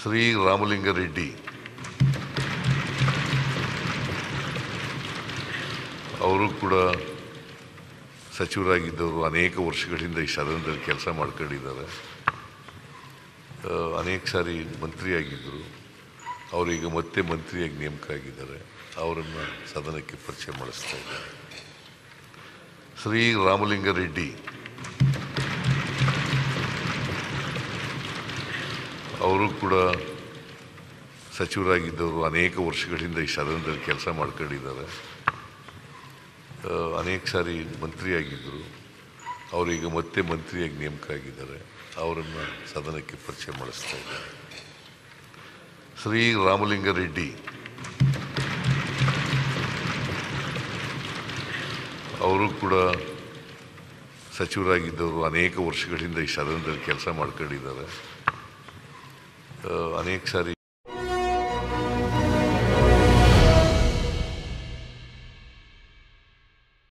ಶ್ರೀ ರಾಮಲಿಂಗಾರೆಡ್ಡಿ ಅವರು ಕೂಡ ಸಚಿವರಾಗಿದ್ದವರು ಅನೇಕ ವರ್ಷಗಳಿಂದ ಈ ಸದನದಲ್ಲಿ ಕೆಲಸ ಮಾಡ್ಕೊಂಡಿದ್ದಾರೆ ಆ, ಅನೇಕ ಸಾರಿ ಮಂತ್ರಿಯಾಗಿದ್ದರು ಅವರೀಗ ಮತ್ತೆ ಮಂತ್ರಿಯಾಗಿ ನೇಮಕ ಆಗಿದ್ದಾರೆ ಅವರನ್ನು ಸದನಕ್ಕೆ ಪರಿಚಯ ಮಾಡಿಸ್ತಾ ಇದ್ದಾರೆ ಶ್ರೀ ರಾಮಲಿಂಗಾರೆಡ್ಡಿ ಅವರು ಕೂಡ ಸಚಿವರಾಗಿದ್ದವರು ಅನೇಕ ವರ್ಷಗಳಿಂದ ಈ ಸದನದಲ್ಲಿ ಕೆಲಸ ಮಾಡ್ಕೊಂಡಿದ್ದಾರೆ ಆ, ಅನೇಕ ಸಾರಿ ಮಂತ್ರಿಯಾಗಿದ್ದರು ಅವರೀಗ ಮತ್ತೆ ಮಂತ್ರಿಯಾಗಿ ನೇಮಕ ಆಗಿದ್ದಾರೆ ಅವರನ್ನು ಸದನಕ್ಕೆ ಪರಿಚಯ ಮಾಡಿಸ್ತಾ ಇದ್ದಾರೆ ಶ್ರೀ ರಾಮಲಿಂಗಾರೆಡ್ಡಿ ಅವರು ಕೂಡ ಸಚಿವರಾಗಿದ್ದವರು ಅನೇಕ ವರ್ಷಗಳಿಂದ ಈ ಸದನದಲ್ಲಿ ಕೆಲಸ ಮಾಡ್ಕೊಂಡಿದ್ದಾರೆ ಆ, ಅನೇಕ ಸಾರಿ